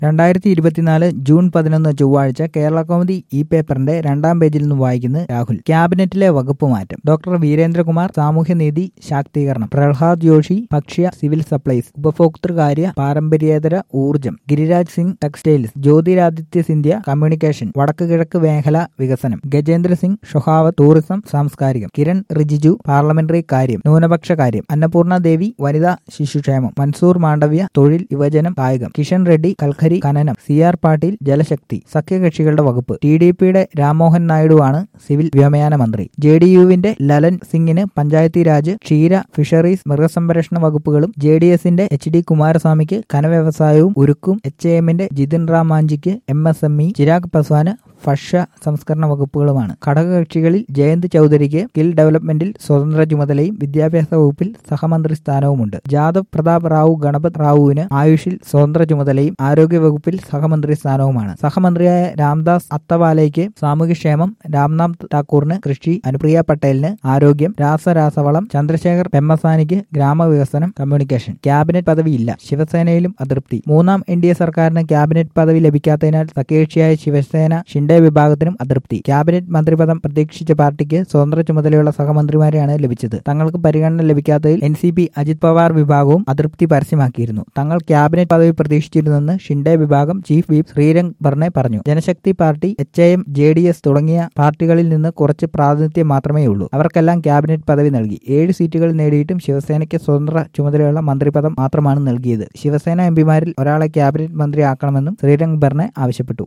രണ്ടായിരത്തി ഇരുപത്തിനാല് ജൂൺ പതിനൊന്ന് ചൊവ്വാഴ്ച കേരള കൗമുദി ഈ പേപ്പറിന്റെ രണ്ടാം പേജിൽ നിന്ന് വായിക്കുന്നത് രാഹുൽ ക്യാബിനറ്റിലെ വകുപ്പ് മാറ്റം ഡോക്ടർ വീരേന്ദ്രകുമാർ സാമൂഹ്യനീതി ശാക്തീകരണം പ്രഹ്ലാദ് ജോഷി ഭക്ഷ്യ സിവിൽ സപ്ലൈസ് ഉപഭോക്തൃകാര്യ പാരമ്പര്യേതര ഊർജം ഗിരിരാജ് സിംഗ് ടെക്സ്റ്റൈൽസ് ജ്യോതിരാദിത്യ സിന്ധ്യ കമ്മ്യൂണിക്കേഷൻ വടക്ക് കിഴക്ക് മേഖല വികസനം ഗജേന്ദ്ര സിംഗ് ഷൊഹാവത്ത് ടൂറിസം സാംസ്കാരികം കിരൺ റിജിജു പാർലമെന്ററി കാര്യം ന്യൂനപക്ഷ കാര്യം അന്നപൂർണ ദേവി വനിതാ ശിശുക്ഷേമം മൻസൂർ മാണ്ഡവ്യ തൊഴിൽ യുവജനം കായികം കിഷൻ റെഡ്ഡി കൽക്കരി ഖനനം സി ആർ പാട്ടീൽ ജലശക്തി സഖ്യകക്ഷികളുടെ വകുപ്പ് ടി ഡി പിയുടെ രാംമോഹൻ നായിഡുവാണ് സിവിൽ വ്യോമയാന മന്ത്രി ജെ ഡി യുവിന്റെ ലലൻ സിംഗിന് പഞ്ചായത്തി രാജ് ക്ഷീര ഫിഷറീസ് മൃഗസംരക്ഷണ വകുപ്പുകളും ജെ ഡി എസിന്റെ എച്ച് ഡി കുമാരസ്വാമിക്ക് ഖനവ്യവസായവും ഉരുക്കും എച്ച് എ എമ്മിന്റെ ജിതിൻ റാം മാഞ്ചിക്ക് M S M E Chirag പസ്വാന് ഭക്ഷ്യ സംസ്കരണ വകുപ്പുകളുമാണ് ഘടകകക്ഷികളിൽ ജയന്ത് ചൌധരിക്ക് സ്കിൽ ഡെവലപ്മെന്റിൽ സ്വതന്ത്ര ചുമതലയും വിദ്യാഭ്യാസ വകുപ്പിൽ സഹമന്ത്രി സ്ഥാനവുമുണ്ട് ജാദവ് പ്രതാപ് റാവു ഗണപത് റാവുവിന് ആയുഷിൽ സ്വതന്ത്ര ചുമതലയും ആരോഗ്യ വകുപ്പിൽ സഹമന്ത്രി സ്ഥാനവുമാണ് സഹമന്ത്രിയായ രാംദാസ് അത്തവാലയ്ക്ക് സാമൂഹ്യക്ഷേമം രാംനാഥ് ഠാക്കൂറിന് കൃഷി അനുപ്രിയ പട്ടേലിന് ആരോഗ്യം രാസരാസവളം ചന്ദ്രശേഖർ പെമ്മസാനിക്ക് ഗ്രാമവികസനം കമ്മ്യൂണിക്കേഷൻ ക്യാബിനറ്റ് പദവിയില്ല ശിവസേനയിലും അതൃപ്തി മൂന്നാം എൻ ഡി എ സർക്കാരിന് ക്യാബിനറ്റ് പദവി ലഭിക്കാത്തതിനാൽ സഖ്യകക്ഷിയായ ശിവസേന ഷിൻഡെ വിഭാഗത്തിനും അതൃപ്തി ക്യാബിനറ്റ് മന്ത്രിപദം പ്രതീക്ഷിച്ച പാർട്ടിക്ക് സ്വതന്ത്ര ചുമതലയുള്ള സഹമന്ത്രിമാരെയാണ് ലഭിച്ചത് തങ്ങൾക്ക് പരിഗണന ലഭിക്കാത്തതിൽ N C P Ajit Pawar വിഭാഗവും അതൃപ്തി പരസ്യമാക്കിയിരുന്നു തങ്ങൾ ക്യാബിനറ്റ് പദവി പ്രതീക്ഷിച്ചിരുന്നെന്ന് ഷിൻഡെ വിഭാഗം ചീഫ് വിപ്പ് ശ്രീരംഗ് ബർണെ പറഞ്ഞു Janshakti party H I M J D S തുടങ്ങിയ പാർട്ടികളിൽ നിന്ന് കുറച്ച് പ്രാതിനിധ്യം മാത്രമേ ഉള്ളൂ അവർക്കെല്ലാം ക്യാബിനറ്റ് പദവി നൽകി ഏഴ് സീറ്റുകൾ നേടിയിട്ടും ശിവസേനയ്ക്ക് സ്വതന്ത്ര ചുമതലയുള്ള മന്ത്രിപദം മാത്രമാണ് നൽകിയത് ശിവസേന എംപിമാരിൽ ഒരാളെ ക്യാബിനറ്റ് മന്ത്രിയാക്കണമെന്നും ശ്രീരംഗ് ബർണെ ആവശ്യപ്പെട്ടു